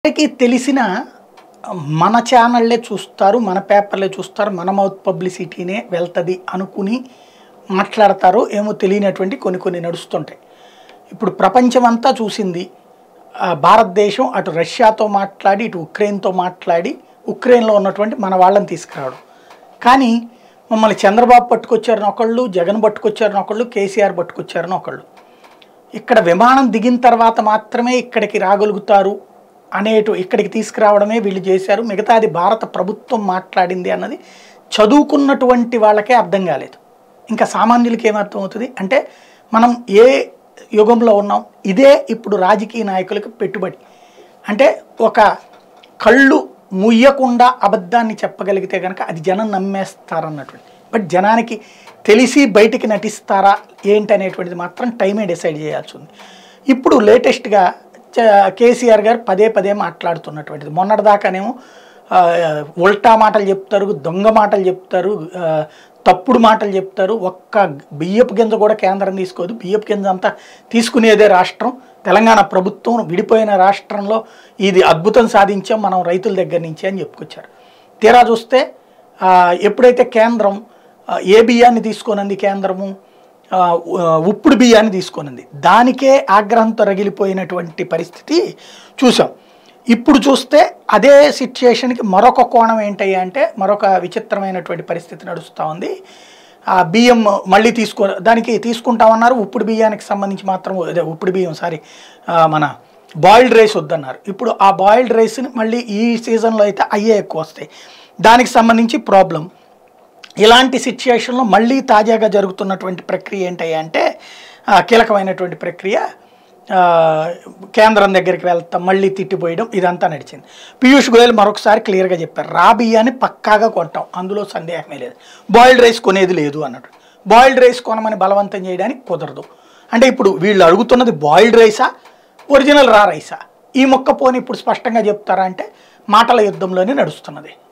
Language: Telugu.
అందరికీ తెలిసిన మన ఛానళ్ళే చూస్తారు మన పేపర్లే చూస్తారు మన మౌత్ పబ్లిసిటీనే వెళ్తుంది అనుకుని మాట్లాడతారో ఏమో తెలియనటువంటి కొన్ని కొన్ని నడుస్తుంటాయి ఇప్పుడు ప్రపంచం అంతా చూసింది ఆ, భారతదేశం అటు రష్యాతో మాట్లాడి ఇటు ఉక్రెయిన్తో మాట్లాడి ఉక్రెయిన్లో ఉన్నటువంటి మన వాళ్ళని తీసుకురావడం కానీ మమ్మల్ని చంద్రబాబు పట్టుకొచ్చారని ఒకళ్ళు జగన్ పట్టుకొచ్చారని ఒకళ్ళు కేసీఆర్ పట్టుకొచ్చారని ఒకళ్ళు ఇక్కడ విమానం దిగిన తర్వాత మాత్రమే ఇక్కడికి రాగలుగుతారు అనేటు ఇక్కడికి తీసుకురావడమే వీళ్ళు చేశారు మిగతాది భారత ప్రభుత్వం మాట్లాడింది అన్నది చదువుకున్నటువంటి వాళ్ళకే అర్థం కాలేదు ఇంకా సామాన్యులకి ఏమర్థం అవుతుంది అంటే మనం ఏ యుగంలో ఉన్నాం ఇదే ఇప్పుడు రాజకీయ నాయకులకు పెట్టుబడి అంటే ఒక కళ్ళు ముయ్యకుండా అబద్ధాన్ని చెప్పగలిగితే కనుక అది జనం నమ్మేస్తారన్నటువంటి బట్ జనానికి తెలిసి బయటికి నటిస్తారా ఏంటి అనేటువంటిది మాత్రం టైమే డిసైడ్ చేయాల్సి ఉంది ఇప్పుడు లేటెస్ట్గా కేసీఆర్ గారు పదే పదే మాట్లాడుతున్నటువంటిది మొన్నటిదాకానేమో ఆ, ఉల్టా మాటలు చెప్తారు దొంగ మాటలు చెప్తారు ఆ, తప్పుడు మాటలు చెప్తారు ఒక్క బియ్యపు గింజ కూడా కేంద్రం తీసుకోదు బియ్యపు గింజ అంతా తీసుకునేదే రాష్ట్రం తెలంగాణ ప్రభుత్వం విడిపోయిన రాష్ట్రంలో ఇది అద్భుతం సాధించాం మనం రైతుల దగ్గర నుంచి అని చెప్పుకొచ్చారు తీరా చూస్తే ఆ, ఎప్పుడైతే కేంద్రం ఆ, ఏ బియ్యాన్ని తీసుకొనంది కేంద్రము ఆ, ఉ- ఉప్పుడు బియ్యాన్ని తీసుకొనింది దానికే ఆగ్రహంతో రగిలిపోయినటువంటి పరిస్థితి చూసాం ఇప్పుడు చూస్తే అదే సిచ్యుయేషన్కి మరొక కోణం ఏంటయ్యా అంటే మరొక విచిత్రమైనటువంటి పరిస్థితి నడుస్తూ ఉంది ఆ బియ్యం మళ్ళీ తీసుకో దానికి తీసుకుంటామన్నారు ఉప్పుడు బియ్యానికి సంబంధించి మాత్రం అదే ఉప్పుడు బియ్యం సారీ మన బాయిల్డ్ రైస్ వద్దన్నారు ఇప్పుడు ఆ బాయిల్డ్ రైస్ని మళ్ళీ ఈ సీజన్లో అయితే అయ్యే ఎక్కువ వస్తాయి దానికి సంబంధించి ప్రాబ్లం ఇలాంటి సిచ్యుయేషన్లో మళ్ళీ తాజాగా జరుగుతున్నటువంటి ప్రక్రియ ఏంటయ్యా అంటే ఆ, కీలకమైనటువంటి ప్రక్రియ ఆ, కేంద్రం దగ్గరికి వెళ్తాం మళ్ళీ తిట్టిపోయడం ఇదంతా నడిచింది పీయూష్ గోయల్ మరొకసారి క్లియర్గా చెప్పారు రా బియ్యాన్ని పక్కాగా కొంటాం అందులో సందేహమే లేదు బాయిల్డ్ రైస్ కొనేది లేదు అన్నట్టు బాయిల్డ్ రైస్ కొనమని బలవంతం చేయడానికి కుదరదు అంటే ఇప్పుడు వీళ్ళు అడుగుతున్నది బాయిల్డ్ రైసా ఒరిజినల్ రా రైసా ఈ మొక్క పోని ఇప్పుడు స్పష్టంగా చెప్తారా అంటే మాటల యుద్ధంలోనే నడుస్తున్నది